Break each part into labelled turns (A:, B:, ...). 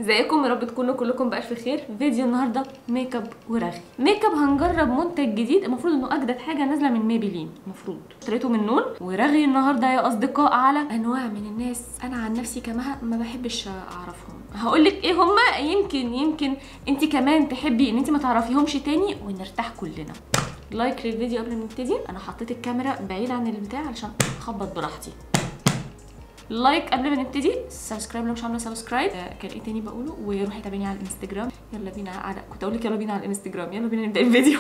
A: ازيكم يا رب تكونوا كلكم بالف خير فيديو النهارده ميك اب ورغي ميك اب هنجرب منتج جديد المفروض انه اجدد حاجه نازله من ميبلين المفروض اشتريته من نون ورغي النهارده يا اصدقاء على انواع من الناس انا عن نفسي كمها ما بحبش اعرفهم هقول لك ايه هما يمكن يمكن انت كمان تحبي ان انت ما تعرفيهمش تاني ونرتاح كلنا لايك للفيديو قبل ما نبتدي انا حطيت الكاميرا بعيد عن البتاع علشان اخبط براحتي لايك قبل ما نبتدي سبسكرايب لو مش عامله سبسكرايب آه كان ايه تاني بقوله وروحي تابعيني على الانستجرام يلا بينا على كنت اقول لك يلا بينا على الانستجرام يلا بينا نبدا الفيديو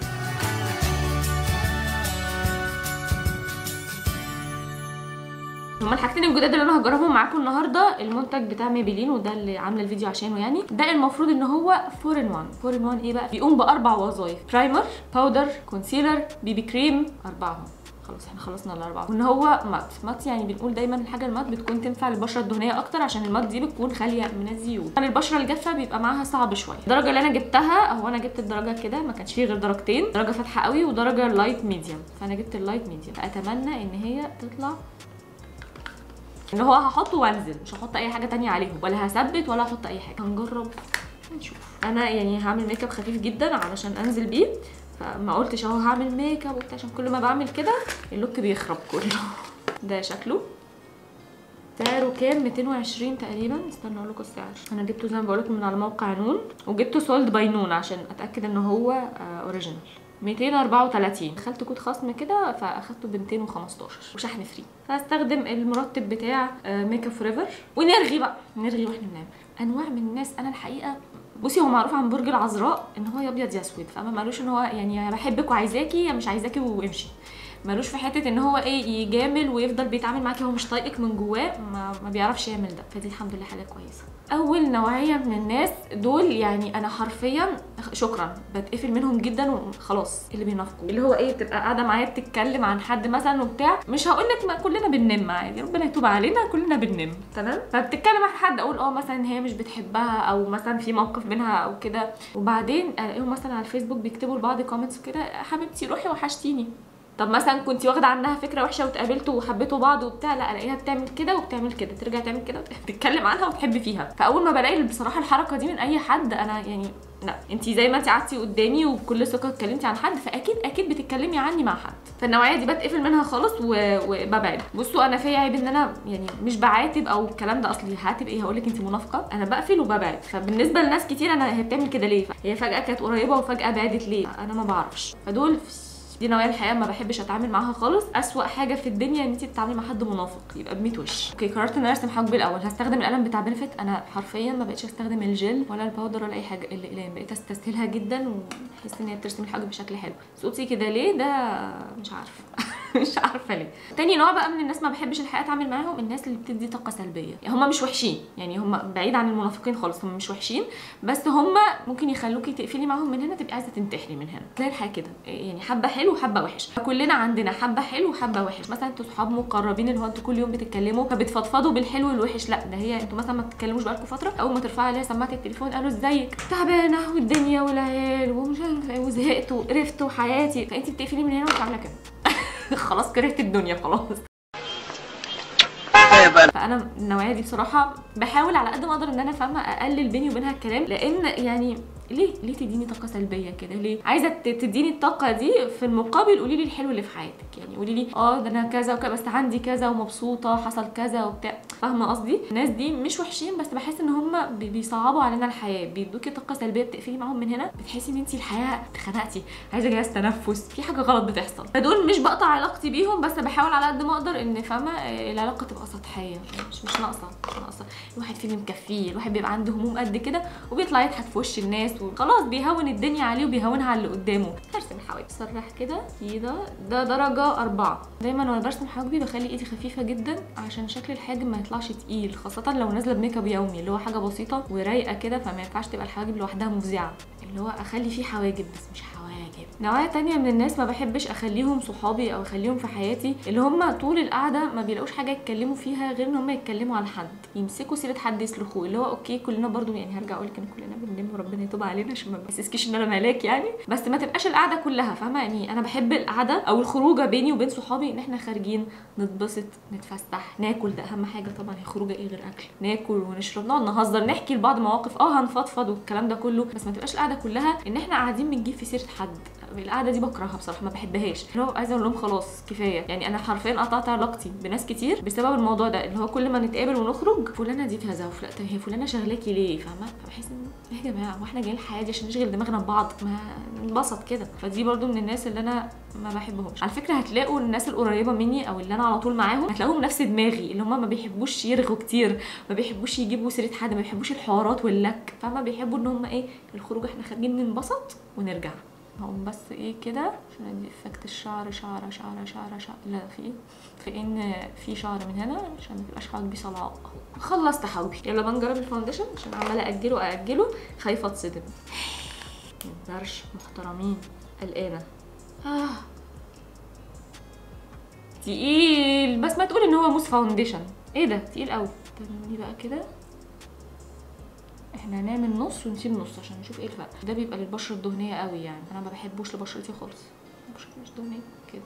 A: هما الحاجتين الجداد اللي انا هجربهم معاكم النهارده المنتج بتاع ميبلين وده اللي عامله الفيديو عشانه يعني ده المفروض ان هو 4 ان 1 4 ان 1 ايه بقى بيقوم باربع وظائف برايمر باودر كونسيلر بيبي كريم اربعهم خلاص احنا خلصنا الاربعه وان هو مات مات يعني بنقول دايما الحاجه المات بتكون تنفع للبشره الدهنيه اكتر عشان المات دي بتكون خاليه من الزيوت يعني البشره الجافه بيبقى معاها صعب شويه الدرجه اللي انا جبتها هو انا جبت الدرجه كده ما كانش فيه غير درجتين درجه فاتحه قوي ودرجه لايت ميديوم فانا جبت اللايت ميديوم فاتمنى ان هي تطلع ان هو هحطه وانزل مش هحط اي حاجه تانية عليهم ولا هثبت ولا هحط اي حاجه هنجرب نشوف انا يعني هعمل ميك اب خفيف جدا علشان انزل بيه فما قلتش اهو هعمل ميك اب وبتاع عشان كل ما بعمل كده اللوك بيخرب كله ده شكله سعره كام 220 تقريبا استنى اقول لكم السعر انا جبته زي ما بقول لكم من على موقع نون وجبته سولد باي نون عشان اتاكد ان هو اوريجينال 234 دخلت كود خصم كده فاخدته ب 215 وشحن فري فهستخدم المرطب بتاع ميك اب فوريفر ونرغي بقى نرغي واحنا بنعمل انواع من الناس انا الحقيقه بصي هو معروف عن برج العذراء ان هو يا ابيض يا اسود فما مالوش ان هو يعني يا بحبك وعايزاكي يا مش عايزاكي وامشي مالوش في حته ان هو ايه يجامل ويفضل بيتعامل معاكي هو مش طايقك من جواه ما, ما بيعرفش يعمل ده فدي الحمد لله حاجه كويسه اول نوعيه من الناس دول يعني انا حرفيا شكرا بتقفل منهم جدا وخلاص اللي بينافقوا اللي هو ايه تبقى قاعده معايا بتتكلم عن حد مثلا وبتاع مش هقول لك ما كلنا بننم عادي ربنا يتوب علينا كلنا بننم تمام فبتتكلم عن حد اقول اه مثلا ان هي مش بتحبها او مثلا في موقف بينها او كده وبعدين الاقيهم مثلا على الفيسبوك بيكتبوا لبعض كومنتس وكده حبيبتي روحي وحشتيني طب مثلا كنت واخده عنها فكره وحشه واتقابلتوا وحبيتوا بعض وبتاع لا الاقيها بتعمل كده وبتعمل كده ترجع تعمل كده تتكلم عنها وتحب فيها فاول ما بلاقي بصراحه الحركه دي من اي حد انا يعني لا انت زي ما انت قعدتي قدامي وبكل ثقه اتكلمتي عن حد فاكيد اكيد بتتكلمي عني مع حد فالنوعيه دي بتقفل منها خالص وببعد بصوا انا فيا عيب ان انا يعني مش بعاتب او الكلام ده اصلي هعاتب ايه هقول لك انت منافقه انا بقفل وببعد فبالنسبه لناس كتير انا هي بتعمل كده ليه هي فجاه كانت قريبه وفجاه بعدت ليه انا ما بعرفش فدول دي نوعيه الحقيقه ما بحبش اتعامل معاها خالص اسوا حاجه في الدنيا ان انت تتعاملي مع حد منافق يبقى ب 100 وش اوكي قررت ان انا ارسم حواجبي الاول هستخدم القلم بتاع بنفيت انا حرفيا ما بقتش استخدم الجل ولا الباودر ولا اي حاجه الاقلام بقيت استسهلها جدا وبحس ان هي بترسم الحواجب بشكل حلو صوتي كده ليه ده مش عارفه مش عارفه ليه تاني نوع بقى من الناس ما بحبش الحقيقه اتعامل معاهم الناس اللي بتدي طاقه سلبيه يعني هم مش وحشين يعني هم بعيد عن المنافقين خالص هم مش وحشين بس هم ممكن يخلوكي تقفلي معاهم من هنا تبقي عايزه تنتحري من هنا تلاقي الحياه كده يعني حبه حلو وحبه وحش كلنا عندنا حبه حلو وحبه وحش مثلا انتوا صحاب مقربين اللي هو انتوا كل يوم بتتكلموا فبتفضفضوا بالحلو والوحش لا ده هي انتوا مثلا ما بتتكلموش بقالكم فتره اول ما ترفعي عليها سماعه التليفون قالوا ازيك تعبانه والدنيا والعيال ومش عارفه وزهقت وقرفت وحياتي فانت بتقفلي من هنا وانت عامله كده خلاص كرهت الدنيا خلاص فانا النوعيه دي بصراحه بحاول على قد ما اقدر ان انا فاهمه اقلل بيني وبينها الكلام لان يعني ليه ليه تديني طاقه سلبيه كده ليه عايزه تديني الطاقه دي في المقابل قولي لي الحلو اللي في حياتك يعني قولي لي اه ده انا كذا وكذا بس عندي كذا ومبسوطه حصل كذا وبتاع فاهمه قصدي الناس دي مش وحشين بس بحس ان هم بيصعبوا علينا الحياه بيدوكي طاقه سلبيه بتقفلي معاهم من هنا بتحسي ان انت الحياه اتخنقتي عايزه جهاز تنفس في حاجه غلط بتحصل فدول مش بقطع علاقتي بيهم بس بحاول على قد ما اقدر ان فاهمه العلاقه تبقى سطحيه مش مش ناقصه مش ناقصه الواحد فيه مكفيه الواحد بيبقى عنده هموم قد كده وبيطلع يضحك في وش الناس وخلاص بيهون الدنيا عليه وبيهونها على اللي قدامه هرسم حواجبي سرح كده كده ده درجه أربعة دايما وانا برسم حواجبي بخلي ايدي خفيفه جدا عشان شكل الحاجب ما يطلعش تقيل خاصه لو نازله بميك اب يومي اللي هو حاجه بسيطه ورايقه كده فما ينفعش تبقى الحواجب لوحدها مفزعه اللي هو اخلي فيه حواجب بس مش حواجب كتاب نوعيه تانية من الناس ما بحبش اخليهم صحابي او اخليهم في حياتي اللي هم طول القعده ما بيلاقوش حاجه يتكلموا فيها غير ان هم يتكلموا على حد يمسكوا سيره حد يسلخوه اللي هو اوكي كلنا برضو يعني هرجع اقول لك ان كلنا بننام وربنا يتوب علينا عشان ما بحسسكيش ان انا ملاك يعني بس ما تبقاش القعده كلها فاهمه يعني انا بحب القعده او الخروجه بيني وبين صحابي ان احنا خارجين نتبسط نتفسح ناكل ده اهم حاجه طبعا هي خروجه ايه غير اكل ناكل ونشرب نقعد نهزر نحكي لبعض مواقف اه هنفضفض والكلام ده كله بس ما تبقاش القعده كلها ان احنا قاعدين بنجيب في سيره حد القعده دي بكرهها بصراحه ما بحبهاش اللي هو عايزه اقول لهم خلاص كفايه يعني انا حرفيا قطعت علاقتي بناس كتير بسبب الموضوع ده اللي هو كل ما نتقابل ونخرج فلانه دي كذا وفلانه طب هي فلانه شغلاكي ليه فاهمه فبحس ان ايه يا جماعه واحنا جايين الحياه دي عشان نشغل دماغنا ببعض ما ننبسط كده فدي برضو من الناس اللي انا ما بحبهمش على فكره هتلاقوا الناس القريبه مني او اللي انا على طول معاهم هتلاقوهم نفس دماغي اللي هم ما بيحبوش يرغوا كتير ما بيحبوش يجيبوا سيره حد ما بيحبوش الحوارات واللك فما بيحبوا ان هم ايه الخروج احنا خارجين ننبسط ونرجع هقوم بس ايه كده عشان ادي افكت الشعر شعره شعره شعره شعر لا في ايه في ان في شعر من هنا عشان ما تبقاش حواجبي صلعاء خلصت حواجبي يلا بقى نجرب الفاونديشن عشان عماله اجله اجله خايفه اتصدم متقدرش محترمين قلقانه آه. تقيل بس ما تقول ان هو موس فاونديشن ايه ده تقيل قوي تعملي بقى كده احنا هنعمل نص ونسيب نص عشان نشوف ايه الفرق ده بيبقى للبشره الدهنيه قوي يعني انا ما بحبوش لبشرتي خالص بشرتي مش دهنيه كده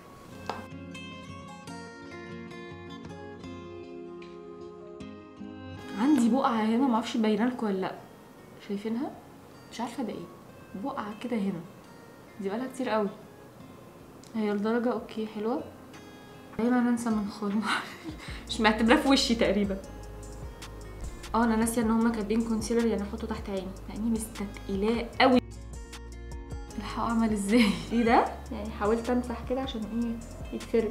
A: عندي بقعه هنا ما اعرفش باينه لكم ولا لا شايفينها مش عارفه ده ايه بقعه كده هنا دي بقالها كتير قوي هي الدرجه اوكي حلوه دايما انسى من خرم مش معتبراه في وشي تقريبا اه انا ناسيه ان هما كاتبين كونسيلر يعني احطه تحت عيني لاني مستثقلاه قوي الحق اعمل ازاي ايه ده يعني حاولت امسح كده عشان ايه يتفرد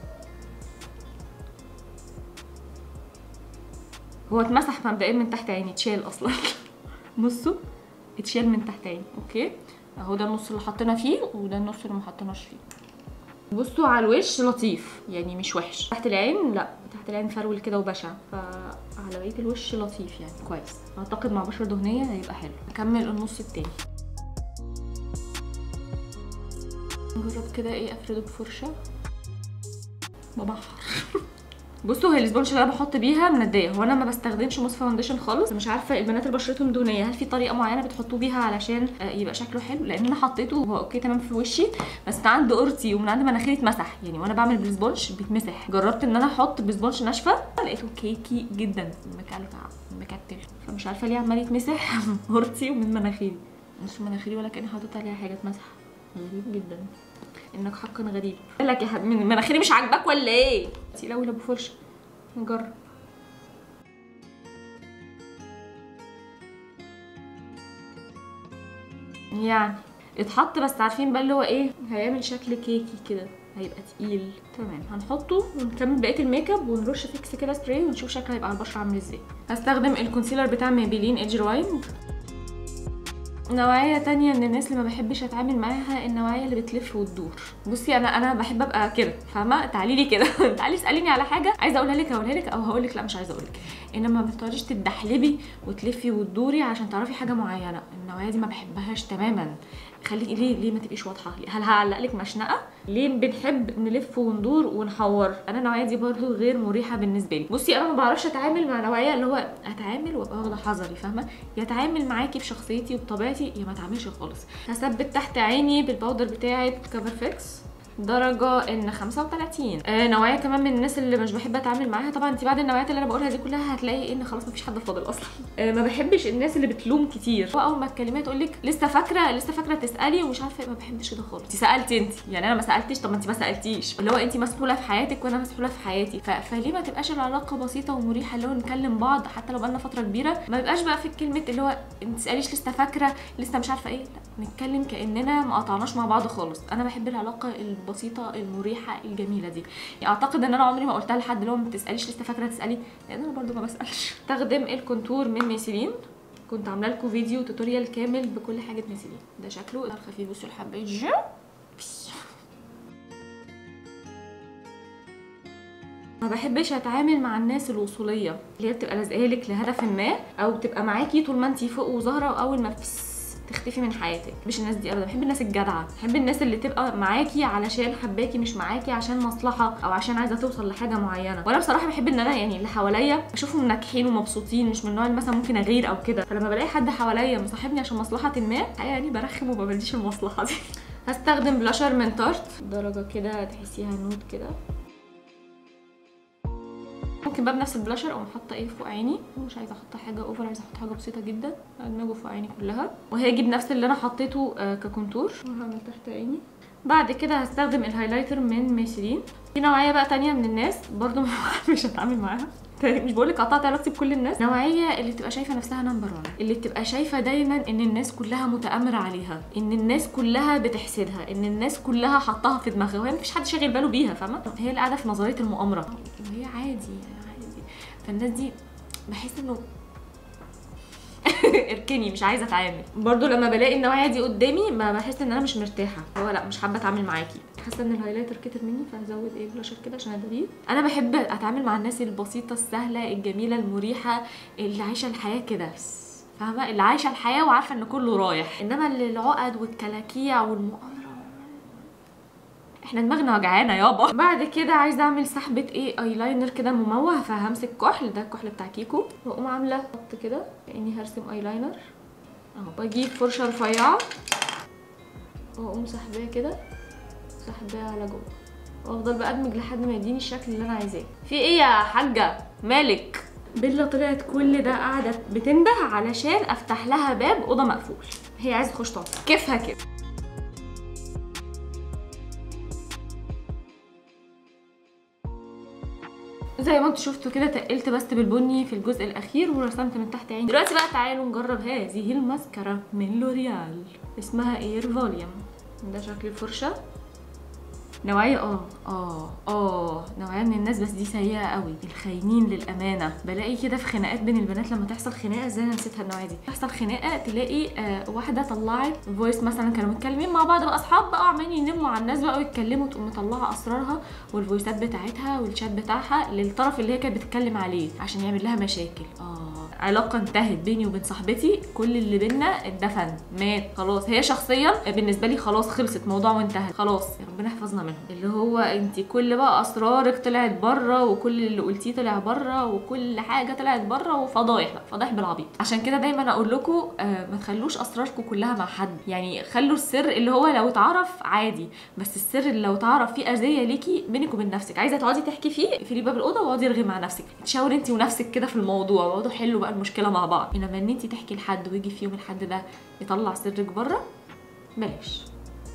A: هو اتمسح مبدئيا من تحت عيني اتشال اصلا بصوا اتشال من تحت عيني اوكي اهو ده النص اللي حطينا فيه وده النص اللي ما حطيناش فيه بصوا على الوش لطيف يعني مش وحش تحت العين لا تحت العين فرول كده وبشع فعلى بقيه الوش لطيف يعني كويس اعتقد مع بشره دهنيه هيبقى حلو اكمل النص التاني نجرب كده ايه افرده بفرشه ببحر بصوا هي الاسبونج اللي انا بحط بيها منديه هو انا ما بستخدمش موس فاونديشن خالص مش عارفه البنات اللي بشرتهم دهنيه هل في طريقه معينه بتحطوه بيها علشان يبقى شكله حلو لان انا حطيته وهو اوكي تمام في وشي بس من عند قرتي ومن عند مناخيري اتمسح يعني وانا بعمل بالسبونج بيتمسح جربت ان انا احط بسبونج ناشفه لقيته كيكي جدا مكلكع مكتل فمش عارفه ليه عمال يتمسح قرتي ومن مناخيري مش مناخيري ولا كاني حاطط عليها حاجه اتمسح غريب جدا انك حقا غريب قال لك يا حبيبي مناخيري مش عاجباك ولا ايه تقيل قوي ابو فرشه نجرب يعني اتحط بس عارفين بقى اللي هو ايه هيعمل شكل كيكي كده هيبقى تقيل تمام هنحطه ونكمل بقيه الميك اب ونرش فيكس كده سبراي ونشوف شكله هيبقى على البشره عامل ازاي هستخدم الكونسيلر بتاع ميبيلين ايدج رايند نوعيه تانية من الناس اللي ما بحبش اتعامل معاها النوعيه اللي بتلف وتدور بصي انا انا بحب ابقى كده فاهمه تعالي لي كده تعالي اساليني على حاجه عايزه اقولها لك اقولها لك او هقول لك لا مش عايزه اقول لك انما ما بتقعديش تدحلبي وتلفي وتدوري عشان تعرفي حاجه معينه النوعيه دي ما بحبهاش تماما خليكي ليه ليه ما تبقيش واضحه هل هعلق لك مشنقه ليه بنحب نلف وندور ونحور انا النوعيه دي برضو غير مريحه بالنسبه لي بصي انا ما بعرفش اتعامل مع نوعيه اللي هو اتعامل وابقى واخده حذري فاهمه يا اتعامل معاكي بشخصيتي وبطبيعتي يا ما اتعاملش خالص هثبت تحت عيني بالباودر بتاعه كفر فيكس درجة ان 35 آه نوعية كمان من الناس اللي مش بحب اتعامل معاها طبعا انت بعد النوعيات اللي انا بقولها دي كلها هتلاقي ان خلاص مفيش حد فاضل اصلا آه ما بحبش الناس اللي بتلوم كتير اول ما تكلميها تقول لك لسه فاكره لسه فاكره تسالي ومش عارفه ما بحبش كده خالص انت سالتي انت يعني انا ما سالتش طب ما انت ما سالتيش اللي هو انت مسؤوله في حياتك وانا مسؤوله في حياتي ف... فليه ما تبقاش العلاقه بسيطه ومريحه اللي هو نكلم بعض حتى لو بقالنا فتره كبيره ما يبقاش بقى في كلمه اللي هو انت تساليش لسه فاكره لسه مش عارفه ايه لا نتكلم كاننا ما قطعناش مع بعض خالص انا بحب العلاقه البسيطه المريحه الجميله دي يعني اعتقد ان انا عمري ما قلتها لحد لو ما بتساليش لسه فاكره تسالي لان انا برضو ما بسالش استخدم الكونتور من ميسيلين كنت عامله لكم فيديو توتوريال كامل بكل حاجه ميسيلين ده شكله خفيف بصوا الحبايه ما بحبش اتعامل مع الناس الوصوليه اللي هي بتبقى لازقه لك لهدف ما او بتبقى معاكي طول ما انت فوق وظاهره واول ما فس تختفي من حياتك مش الناس دي ابدا بحب الناس الجدعه بحب الناس اللي تبقى معاكي علشان حباكي مش معاكي عشان مصلحه او عشان عايزه توصل لحاجه معينه وانا بصراحه بحب ان انا يعني اللي حواليا اشوفهم ناجحين ومبسوطين مش من النوع اللي مثلا ممكن اغير او كده فلما بلاقي حد حواليا مصاحبني عشان مصلحه ما يعني برخم وما بديش المصلحه دي هستخدم بلاشر من تارت درجه كده تحسيها نود كده ممكن بقى بنفس البلاشر اقوم حاطه ايه فوق عيني مش عايزه احط حاجه اوفر عايزه احط حاجه بسيطه جدا ادمجه فوق عيني كلها وهاجي بنفس اللي انا حطيته آه ككونتور وهعمل تحت عيني بعد كده هستخدم الهايلايتر من ميسلين في نوعيه بقى تانية من الناس برضو مش هتعامل معاها مش بقول لك قطعت علاقتي بكل الناس نوعيه اللي بتبقى شايفه نفسها نمبر 1 اللي بتبقى شايفه دايما ان الناس كلها متامره عليها ان الناس كلها بتحسدها ان الناس كلها حطاها في دماغها وهي مفيش حد شاغل باله بيها فاهمه هي اللي قاعده في نظريه المؤامره وهي عادي عادي فالناس دي بحس انه اركني مش عايزه اتعامل برضو لما بلاقي النوعيه دي قدامي ما بحس ان انا مش مرتاحه هو لا مش حابه اتعامل معاكي حاسه ان الهايلايتر كتر مني فهزود ايه بلاشر كده عشان اداريه انا بحب اتعامل مع الناس البسيطه السهله الجميله المريحه اللي عايشه الحياه كده فاهمه اللي عايشه الحياه وعارفه ان كله رايح انما اللي العقد والكلاكيع والمؤامره احنا دماغنا وجعانه يابا بعد كده عايزه اعمل سحبه ايه ايلاينر كده مموه فهمسك كحل ده الكحل بتاع كيكو واقوم عامله خط كده كاني هرسم ايلاينر اهو بجيب فرشه رفيعه واقوم سحباه كده سحباه على جوه وافضل بقى ادمج لحد ما يديني الشكل اللي انا عايزاه في ايه يا حاجه مالك بيلا طلعت كل ده قاعده بتنده علشان افتح لها باب اوضه مقفول هي عايزه تخش تقعد كيفها كده زي ما انتوا شفتوا كده تقلت بس بالبني في الجزء الاخير ورسمت من تحت عيني دلوقتي بقى تعالوا نجرب هذه الماسكارا من لوريال اسمها اير فوليوم ده شكل الفرشه نوعية اه اه اه نوعية من الناس بس دي سيئة قوي الخاينين للأمانة بلاقي كده في خناقات بين البنات لما تحصل خناقة ازاي انا نسيتها النوعية دي تحصل خناقة تلاقي آه واحدة طلعت فويس مثلا كانوا متكلمين مع بعض بقى اصحاب بقى عمالين ينموا على الناس بقى ويتكلموا تقوم مطلعة اسرارها والفويسات بتاعتها والشات بتاعها للطرف اللي هي كانت بتتكلم عليه عشان يعمل لها مشاكل اه علاقة انتهت بيني وبين صاحبتي كل اللي بينا اتدفن مات خلاص هي شخصيا بالنسبة لي خلاص خلصت موضوع وانتهت خلاص ربنا يحفظنا منهم اللي هو انت كل بقى اسرارك طلعت بره وكل اللي قلتيه طلع بره وكل حاجة طلعت بره وفضايح بقى فضايح بالعبيط عشان كده دايما اقول لكم آه ما تخلوش اسراركم كلها مع حد يعني خلوا السر اللي هو لو اتعرف عادي بس السر اللي لو اتعرف فيه اذية ليكي بينك وبين نفسك عايزة تقعدي تحكي فيه اقفلي باب الاوضة واقعدي ارغي مع نفسك تشاوري انت ونفسك كده في الموضوع واقعدوا حلوا بقى المشكله مع بعض انما ان انت تحكي لحد ويجي في يوم الحد ده يطلع سرك بره بلاش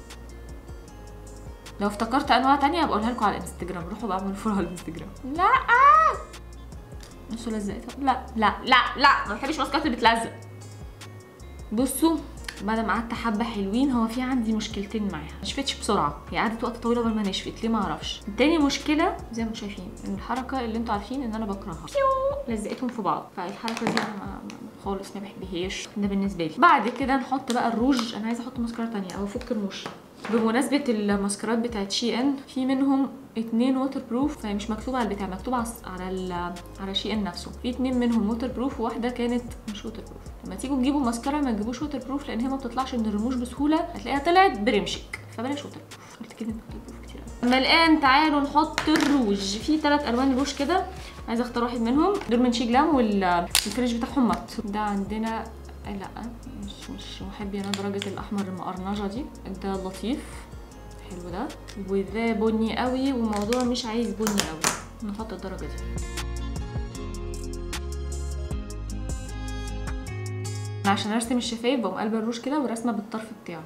A: لو افتكرت انواع تانية بقولها لكم على الانستجرام روحوا بقى اعملوا فولو على الانستجرام لا بصوا لزقتها لا لا لا لا ما بحبش ماسكات اللي بتلزق بصوا بعد ما قعدت حبه حلوين هو في عندي مشكلتين معاها ما نشفتش بسرعه هي قعدت وقت طويل قبل ما نشفت ليه ما اعرفش تاني مشكله زي ما شايفين ان الحركه اللي انتوا عارفين ان انا بكرهها لزقتهم في بعض فالحركه دي انا ما- ما- خالص ما بحبهاش ده بالنسبه لي بعد كده نحط بقى الروج انا عايزه احط ماسكارا تانية او افك الروج بمناسبة الماسكارات بتاعت شي ان في منهم اتنين ووتر بروف فهي مش مكتوبة على البتاع مكتوبة على الس- على ال- على شي ان نفسه في اتنين منهم ووتر بروف وواحدة كانت مش ووتر بروف لما تيجوا تجيبوا ماسكارا ما تجيبوش ووتر بروف لان هي ما بتطلعش من الرموش بسهولة هتلاقيها طلعت برمشك فبلاش ووتر بروف قلت كده ووتر بروف كتير أوي. اما الان تعالوا نحط الروج في ثلاث الوان روج كده عايزه اختار واحد منهم دول من شي جلام والفينش بتاعهم مات ده عندنا لا مش مش محبي انا درجه الاحمر المقرنجه دي ده لطيف حلو ده وده بني قوي والموضوع مش عايز بني قوي نحط الدرجه دي أنا عشان ارسم الشفايف بقوم قلبه الروج كده ورسمه بالطرف بتاعه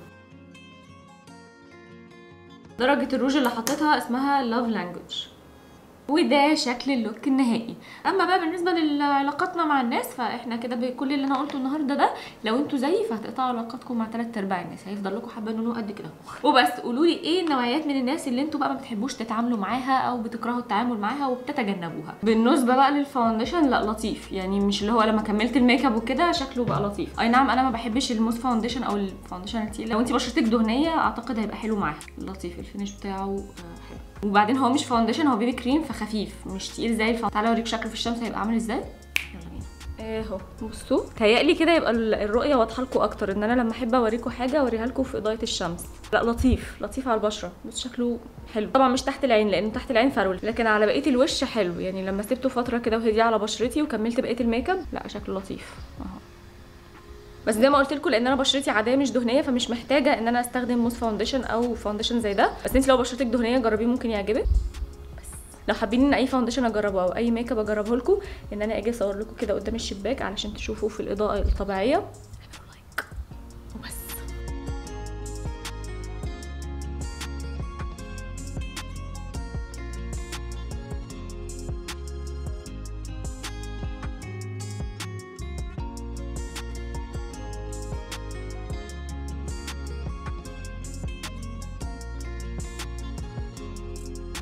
A: درجة الروج اللي حطيتها اسمها Love Language وده شكل اللوك النهائي اما بقى بالنسبه لعلاقاتنا مع الناس فاحنا كده بكل اللي انا قلته النهارده ده لو انتوا زيي فهتقطعوا علاقاتكم مع ثلاث ارباع الناس هيفضل لكم حبه نونو قد كده وبس قولوا لي ايه النوعيات من الناس اللي انتوا بقى ما بتحبوش تتعاملوا معاها او بتكرهوا التعامل معاها وبتتجنبوها بالنسبه بقى للفاونديشن لا لطيف يعني مش اللي هو لما كملت الميك اب وكده شكله بقى لطيف اي نعم انا ما بحبش الموس فاونديشن او الفاونديشن التقيل لو انت بشرتك دهنيه اعتقد هيبقى حلو معاها لطيف الفينش بتاعه آه، حلو وبعدين هو مش فاونديشن هو بيبي كريم فخفيف مش تقيل زي الفاونديشن تعالى اوريك شكله في الشمس هيبقى عامل ازاي يلا بينا اهو بصوا تهيألي كده يبقى ال- الرؤيه واضحه لكم اكتر ان انا لما احب اوريكم حاجه اوريها لكم في اضاءه الشمس لا لطيف لطيف على البشره بس شكله حلو طبعا مش تحت العين لان تحت العين فرول لكن على بقيه الوش حلو يعني لما سبته فتره كده وهدي على بشرتي وكملت بقيه الميك اب لا شكله لطيف اهو بس زي ما قلت لكم لان انا بشرتي عاديه مش دهنيه فمش محتاجه ان انا استخدم موس فاونديشن او فاونديشن زي ده بس انت لو بشرتك دهنيه جربيه ممكن يعجبك لو حابين ان اي فاونديشن اجربه او اي ميك اب اجربه لكم ان انا اجي اصور لكم كده قدام الشباك علشان تشوفوا في الاضاءه الطبيعيه